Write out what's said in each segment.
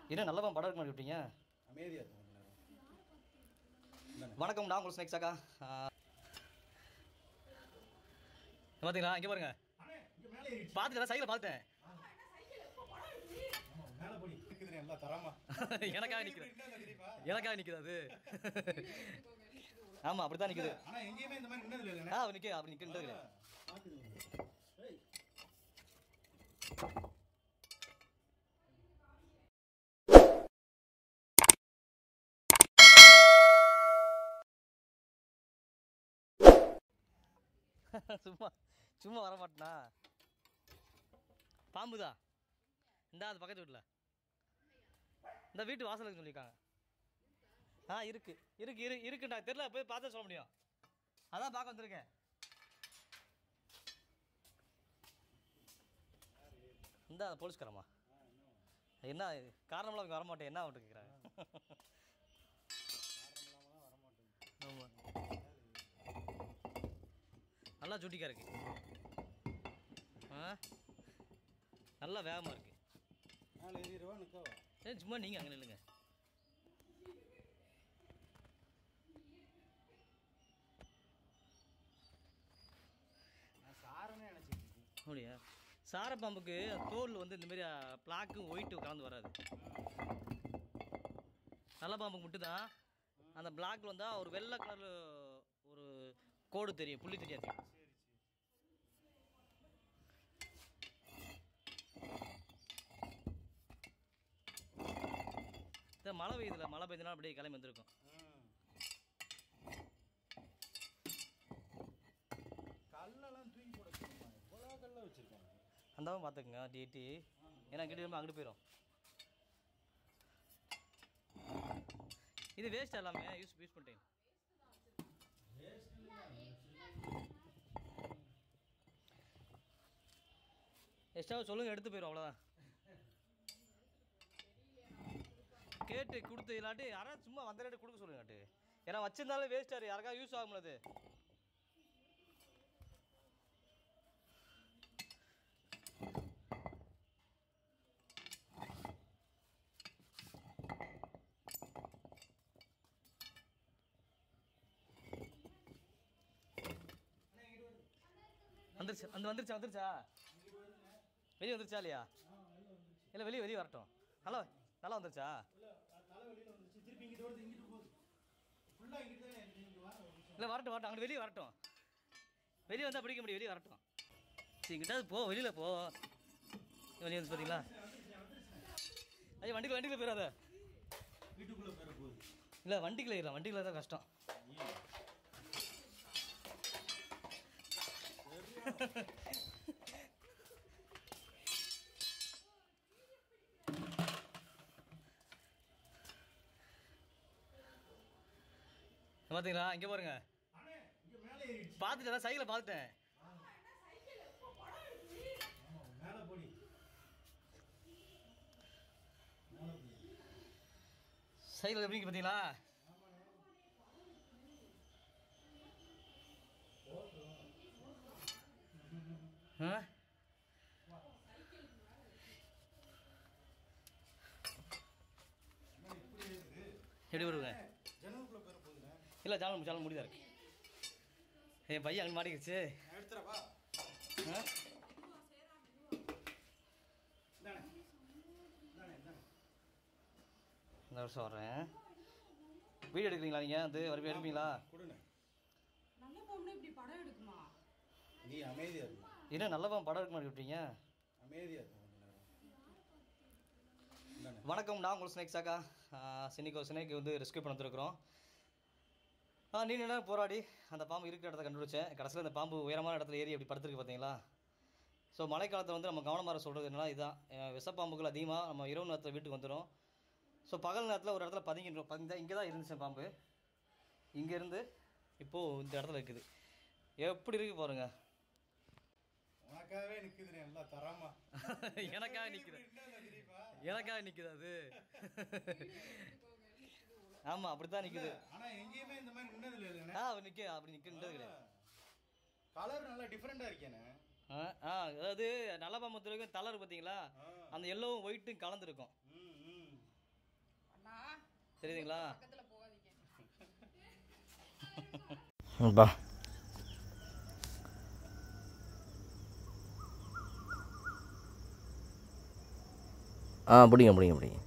என்ன நல்லவன் படம் எடுக்க மாதிரி விட்டீங்க அமைதியாக இருக்கும் கொஞ்ச நேரம் வணக்கம் நான் உங்களுக்கு ஸ்னேக்ஸ் அக்கா பார்த்தீங்களா இங்கே பாருங்க இங்கே மேலே ஏறிடுச்சு பார்த்துட்டு சைக்கிள் பார்த்தேன் மேலே போடி இருக்குதுண்ணே எல்லாம் தரமா எனக்காக நிற்குது என்னது தெரியுமா எனக்காக நிற்குது அது ஆமாம் அப்படி தான் நிற்குது ஆனால் எங்கேயுமே இந்த மாதிரி நின்னது இல்லைண்ணே ஆ நிற்க அப்படி நிற்கிறது பார்க்குது ஏய் சும்மா சும்மா வர மாட்டேனா பாம்புதா இந்த அது பக்கத்து வீட்டில் இந்த வீட்டு வாசலுக்கு சொல்லியிருக்காங்க ஆ இருக்கு இருக்கு இரு இருக்குண்டா தெரில போய் பார்த்தா சொல்ல முடியும் அதான் பார்க்க வந்திருக்கேன் இந்த போலீஸ்காரம்மா என்ன காரணமெல்லாம் அவங்க வரமாட்டேன் என்ன அவன்ட்டு கேட்குறாங்க ஆமாம் நல்லா சுட்டிக்கா இருக்கு ஆ நல்லா வேகமாக இருக்கு மேலே ஏறிடுவா நிற்கவா ஏன் சும்மா நீங்கள் அங்கே நில்லுங்க நான் சாரனே நினச்சிட்டு இருக்கேன் அப்படியா சாரப்பாம்புக்கு தோல் வந்து இந்த மாதிரி பிளாக்கும் ஒயிட்டும் கலந்து வராது நல்ல பாம்புக்கு மட்டும்தான் அந்த பிளாக்ல வந்தால் ஒரு வெள்ளை கலர் ஒரு கோடு தெரியும் புள்ளி தெரியாது இந்த மழை பெய்யுதுல மழை பெய்யுதுனா அப்படியே கிளம்பி வந்திருக்கும் கல்லெல்லாம் தூக்கி போட சொல்லுமா எவ்வளோ கல்ல வச்சுருக்காங்க அந்தாவும் பார்த்துக்குங்க டிடி ஏன்னா இங்கிட்டு திரும்ப அங்கிட்டு போயிடும் இது வேஸ்ட் எல்லாமே யூஸ் யூஸ் பண்ணிட்டேன் எக்ஸ்ட்ரா சொல்லுங்க எடுத்து போயிடும் அவ்வளோதான் கேட்டு கொடுத்து இல்லாட்டி யாராவது சும்மா வந்த ரேட்டு கொடுக்க சொல்லுங்க காட்டு ஏன்னா வச்சிருந்தாலும் வேஸ்ட்டாரு யாருக்கா யூஸ் ஆகும்ல அது வந்துருச்சு அந்த வந்துருச்சா வந்துருச்சா வெளியே வந்துருச்சா இல்லையா இல்லை வெளியே வெளியே வரட்டும் நல்லா நல்லா வந்துருச்சா தலை வெளியில் வந்துச்சு திருப்பி இங்கிட்டு வருது இங்கிட்டு போகுது ஃபுல்லாக இங்கிட்டு தானே இருக்கு இங்கிட்டு வா இல்லை வரட்டும் வரட்டும் அங்கிட்டு வெளியே வரட்டும் வெளியே வந்தால் பிடிக்க முடியும் வெளியே வரட்டும் சரி இங்கிட்ட போ வெளியில் போ வெளியே வந்து பார்த்தீங்களா ஐயா வண்டிக்குள்ள வண்டிக்குள்ள போயிடாத வீட்டுக்குள்ளே போயிட போகுது இல்லை வண்டிக்குள்ள ஏறலாம் வண்டிக்குள்ள தான் கஷ்டம் பார்த்தீங்களா இங்கே பாருங்க அண்ணே இங்கே மேலே ஏறிடுச்சு பார்த்துட்டேன் சைக்கிளை பார்த்துட்டேன் மேலே போடி சைக்கிள் எப்படிங்க பார்த்தீங்களா ஆ எப்படி வருங்க ஜன்னலுக்குள்ளே போயிட போகுதுண்ணே இல்லை ஜாலம் ஜாலம் முடிதா இருக்கு என் பையன் அங்கே மாட்டிக்கிச்சு நான் எடுத்துறவா ஆ இந்தாண்ணே இந்தாண்ணே இந்தாண்ணே இந்த வருஷம் வர்றேன் வீடியோ எடுக்கிறீங்களா நீங்கள் வந்து வர எடுப்பீங்களா கொடுண்ணே நல்ல பொண்ணு இப்படி படம் எடுக்குமா நீ அமைதியாக இருக்கும் என்ன நல்லவன் படம் எடுக்க மாதிரி விட்டீங்க அமைதியாக இருக்கும் கொஞ்ச நேரம் இந்தாண்ணே வணக்கம் நான் உங்கள் ஸ்னேக்ஸ் அக்கா இன்னைக்கு ஒரு ஸ்னேக் வந்து ரெஸ்கியூ பண்ண வந்திருக்கிறோம் ஆ நீ என்ன போராடி அந்த பாம்பு இருக்கிற இடத்த கண்டுபிடிச்சேன் கடைசியில் அந்த பாம்பு உயரமான இடத்துல ஏறி அப்படி படுத்துருக்கு பார்த்தீங்களா ஸோ மழைக்காலத்தில் வந்து நம்ம கவனமாக இருக்க சொல்கிறது என்னன்னா இதுதான் அஹ் விஷப்பாம்புகள் அதிகமாக நம்ம இரவு நேரத்தில் வீட்டுக்கு வந்துடும் ஸோ பகல் நேரத்தில் ஒரு இடத்துல பதுங்கின்றோம் பதுங்க இங்கே தான் இருந்துச்சு பாம்பு இங்கேருந்து இப்போது இந்த இடத்துல இருக்குது எப்படி இருக்கு பாருங்க உனக்காகவே நிற்குதுண்ணே எல்லாம் தரமா எனக்காக நிற்குது என்னது தெரியுமா எனக்காக நிற்குது அது ஆமாம் அப்படி தான் நிற்குது ஆனால் எங்கேயுமே இந்த மாதிரி நின்னது இல்லைண்ணே ஆ நிற்க அப்படி நிற்கிறது கிடையாது கலர் நல்லா டிஃப்ரெண்டாக இருக்கேண்ணே ஆ ஆ அதாவது நல்ல பாம்பு வரைக்கும் தலர் பார்த்தீங்களா ஆ அந்த எல்லோவும் ஒயிட்டும் கலந்துருக்கும் ம் ம் தெரியுதுங்களா பா ஆ பிடிங்க பிடிங்க பிடிங்க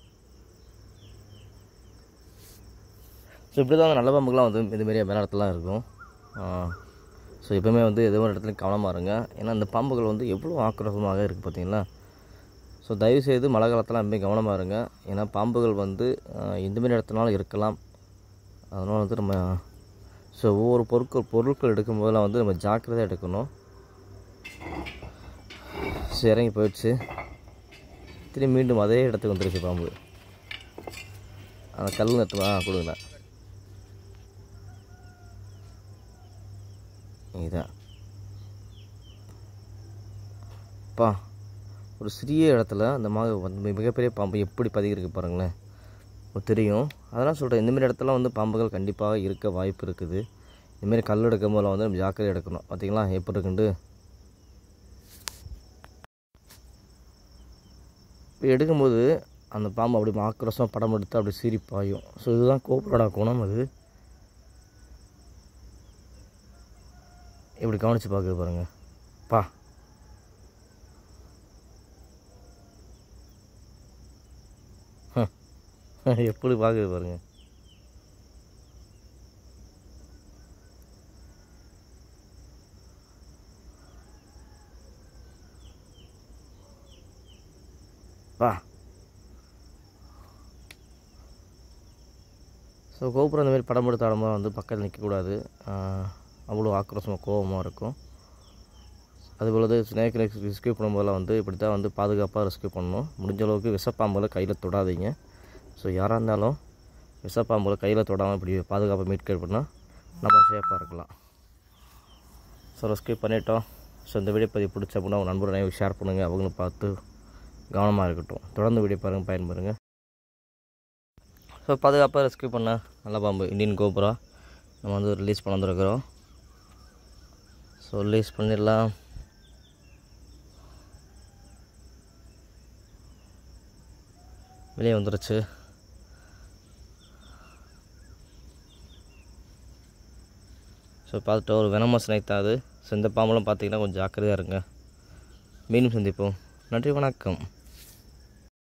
ஸோ இப்படி தான் நல்ல பாம்புக்கெலாம் வந்து இதுமாரி வேலை இடத்துலாம் இருக்கும் ஸோ எப்பவுமே வந்து எதோ ஒரு இடத்துல கவனமாக இருங்க ஏன்னா இந்த பாம்புகள் வந்து எவ்வளோ ஆக்ரோஷமாக இருக்குது பார்த்தீங்களா ஸோ தயவுசெய்து மழை காலத்தில் எப்பவுமே கவனமாக இருங்க ஏன்னா பாம்புகள் வந்து ஆஹ், எந்த மாதிரி இடத்துனாலும் இருக்கலாம் அதனால் வந்து நம்ம ஸோ ஒவ்வொரு பொருட்கள் பொருட்கள் எடுக்கும் போதெல்லாம் வந்து நம்ம ஜாக்கிரதையாக எடுக்கணும் ஸோ இறங்கி போயிடுச்சு திரும்பி மீண்டும் அதே இடத்துக்கு வந்துருச்சு பாம்பு அந்த கல் நட்டு ஆ கொடுங்கண்ணா இதுதான் பா ஒரு சிறிய இடத்துல அந்த மாதிரி வந்து மிகப்பெரிய பாம்பு எப்படி பதுங்கியிருக்கு பாருங்களேன் உங்களுக்கு தெரியும் அதெல்லாம் சொல்கிறேன் இந்தமாரி இடத்துல வந்து பாம்புகள் கண்டிப்பாக இருக்க வாய்ப்பு இருக்குது இந்தமாரி கல் எடுக்கும் போதெல்லாம் வந்து நம்ம ஜாக்கிரதை எடுக்கணும் பார்த்தீங்களா எப்படி இருக்குண்டு இப்போ எடுக்கும்போது அந்த பாம்பு அப்படி ஆக்ரோஷமாக படம் எடுத்து அப்படி சீறி பாயும் ஸோ இதுதான் கோப்பரோட குணம் அது இப்படி கவனித்து பார்க்குது பாருங்க பா ஹம். எப்படி பார்க்குது பாருங்க பா ஸோ கோபுரம் இந்த மாதிரி படம் எடுத்த ஆடும்போது வந்து பக்கத்தில் நிற்கக்கூடாது அவ்வளோ ஆக்ரோஷமாக கோபமாக இருக்கும் அதுபோல் தான் ஸ்னேக் ரெஸ்கியூ பண்ணும்போதெல்லாம் வந்து இப்படி தான் வந்து பாதுகாப்பாக ரெஸ்கியூ பண்ணணும் முடிஞ்ச அளவுக்கு விஷப்பாம்புகளை கையில் தொடாதீங்க ஸோ யாராக இருந்தாலும் விஷப்பாம்புகளை கையில் தொடாமல் இப்படி பாதுகாப்பாக மீட்க பண்ணால் நம்ம சேஃபாக இருக்கலாம் ஸோ ரெஸ்கியூ பண்ணிட்டோம் ஸோ இந்த வீடியோ பதிவு பிடிச்ச அப்படின்னா உங்கள் நண்பர்கள் ஷேர் பண்ணுங்கள் அவங்களும் பார்த்து கவனமாக இருக்கட்டும் தொடர்ந்து வீடியோ பாருங்கள் பயன்பெறுங்க ஸோ பாதுகாப்பாக ரெஸ்கியூ பண்ண நல்ல பாம்பு இந்தியன் கோபுரா நம்ம வந்து ரிலீஸ் பண்ண வந்திருக்கிறோம் ஸோ ரிலீஸ் பண்ணிடலாம் வெளியே வந்துருச்சு ஸோ பார்த்துட்டு ஒரு வெனம ஸ்னைக் தான் அது ஸோ இந்த பாம்பெல்லாம் பார்த்தீங்கன்னா கொஞ்சம் ஜாக்கிரதையாக இருங்க மீண்டும் சந்திப்போம் நன்றி வணக்கம்